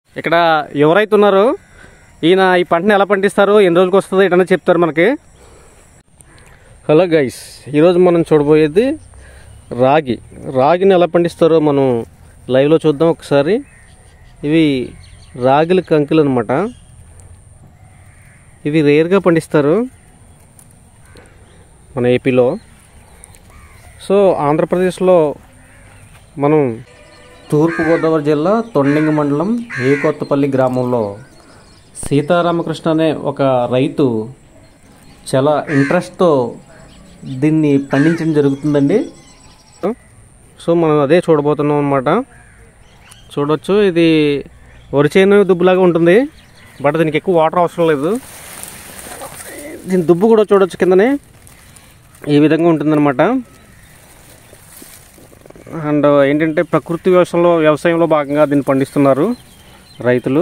ఇక్కడ ఎవరైతే ఉన్నారో ఈయన ఈ పంటని ఎలా పండిస్తారో ఎన్ని రోజులకు వస్తుందో ఇటనే చెప్తారు మనకి హలో గైస్ ఈరోజు మనం చూడబోయేది రాగి రాగిని ఎలా పండిస్తారో మనం లైవ్లో చూద్దాం ఒకసారి ఇవి రాగిల కంకులు అనమాట ఇవి రేర్గా పండిస్తారు మన ఏపీలో సో ఆంధ్రప్రదేశ్లో మనం తూర్పుగోదావరి జిల్లా తొండింగ మండలం ఏకొత్తపల్లి గ్రామంలో సీతారామకృష్ణ అనే ఒక రైతు చాలా ఇంట్రెస్ట్తో దీన్ని పండించడం జరుగుతుందండి సో మనం అదే చూడబోతున్నాం అనమాట చూడొచ్చు ఇది వరిచేను దుబ్బులాగా ఉంటుంది బట్ దీనికి ఎక్కువ వాటర్ అవసరం లేదు దీని దుబ్బు కూడా చూడొచ్చు కిందనే ఈ విధంగా ఉంటుందన్నమాట అండ్ ఏంటంటే ప్రకృతి వ్యవసాయంలో వ్యవసాయంలో భాగంగా దీన్ని పండిస్తున్నారు రైతులు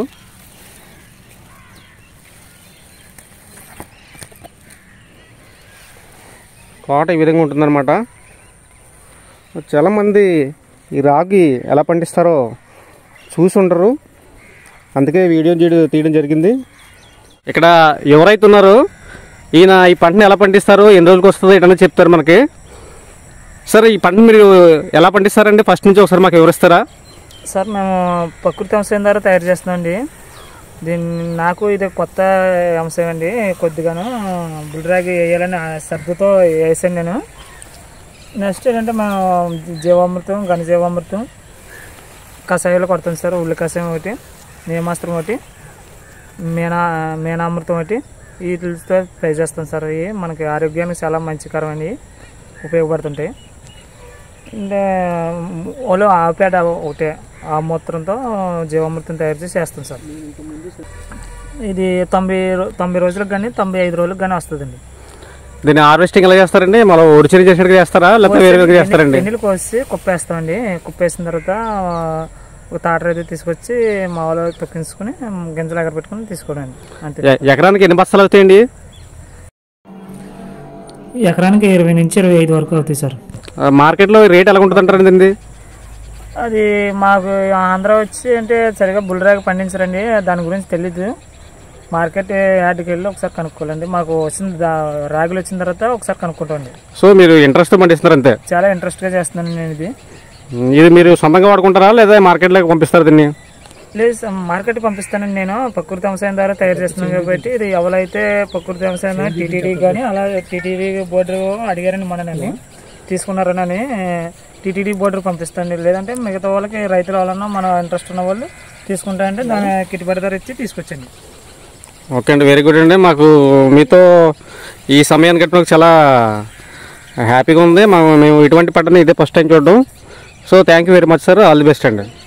కోట ఈ విధంగా ఉంటుందన్నమాట చాలామంది ఈ రాగి ఎలా పండిస్తారో చూసి ఉండరు అందుకే వీడియో తీయడం తీయడం జరిగింది ఇక్కడ ఎవరైతే ఉన్నారో ఈయన ఈ పంటని ఎలా పండిస్తారో ఎన్ని రోజులకు వస్తుందో ఇటనే చెప్తారు మనకి సరే ఈ పంట మీరు ఎలా పండిస్తారండి ఫస్ట్ నుంచి ఒకసారి మాకు వివరిస్తారా సార్ మేము ప్రకృతి అంశం ద్వారా తయారు చేస్తున్నామండి దీన్ని నాకు ఇది కొత్త అంశం అండి కొద్దిగాను బుల్రాగి వేయాలని శ్రద్ధతో వేసాను నేను నెక్స్ట్ ఏంటంటే మనం జీవామృతం ఘనజీవామృతం కషాయాలు కొడతాం సార్ ఉల్లి కషాయం ఒకటి నియమాస్త్రం ఒకటి మీనా మీనామృతం ఒకటి వీటితో ట్రై చేస్తాం సార్ ఇవి మనకి ఆరోగ్యానికి చాలా మంచికరమైనవి ఉపయోగపడుతుంటాయి అంటే ఓలో ఆవుపేట ఒకటే ఆ మూత్రంతో జీవామృతం తయారు చేసి చేస్తాం సార్ ఇది తొంభై రో- తొంభై రోజులకు కానీ తొంభై ఐదు రోజులకు కానీ వస్తుందండి దీన్ని హార్వెస్టింగ్ ఎలా చేస్తారండి మనం ఒడిచిరి చేసినట్టుగా చేస్తారా లేకపోతే వేరే విధంగా చేస్తారండి ఎన్నిలు కోసి కుప్పేస్తామండి కుప్పేసిన తర్వాత ఒక తాటర అయితే తీసుకొచ్చి మామూలు తొక్కించుకుని గింజలు ఎగర పెట్టుకుని తీసుకోవడం అంతే ఎ- ఎకరానికి ఎన్ని బస్తాలు అవుతాయండి ఎకరానికి ఇరవై నుంచి ఇరవై ఐదు వరకు అవుతాయి సార్ ఆ, మార్కెట్లో రేట్ ఎలా ఉంటుంది అంటారండి దీనిది అది మాకు ఆంధ్ర వచ్చి అంటే సరిగా బుల్రాగి పండించరండి దాని గురించి తెలీదు మార్కెట్ యార్డ్కి వెళ్ళి ఒకసారి కనుక్కోవాలండి మాకు వచ్చిన దా- రాగులు వచ్చిన తర్వాత ఒకసారి కనుక్కుంటామండి సో మీరు ఇంట్రెస్ట్ పండిస్తున్నారు అంతే చాలా ఇంట్రెస్ట్గా చేస్తున్నాను నేను ఇది ఉమ్, ఇది మీరు సొంతంగా వాడుకుంటారా లేదా మార్కెట్లోకి పంపిస్తారు దీన్ని లేదు సార్, మార్కెట్కి పంపిస్తానండి నేను ప్రకృతి వ్యవసాయం ద్వారా తయారు చేస్తున్నాను కాబట్టి ఇది ఎవరైతే ప్రకృతి వ్యవసాయం టీటీడీ కానీ అలా టీటీడీ బోర్డు అడిగారని మనని తీసుకున్నారనని టీటీడీ బోర్డు పంపిస్తాను లేదంటే మిగతా వాళ్ళకి రైతుల వాళ్ళన్నా మన ఇంట్రెస్ట్ ఉన్న వాళ్ళు తీసుకుంటా అంటే దాని గిట్టుబాటు ధర ఇచ్చి తీసుకొచ్చండి ఓకే అండి వెరీ గుడ్ అండి మాకు మీతో ఈ సమయాన్ని గట్టి చాలా హ్యాపీగా ఉంది మా- మేము ఇటువంటి పంటని ఇదే ఫస్ట్ టైం చూడడం so thank you very much sir all the best అండి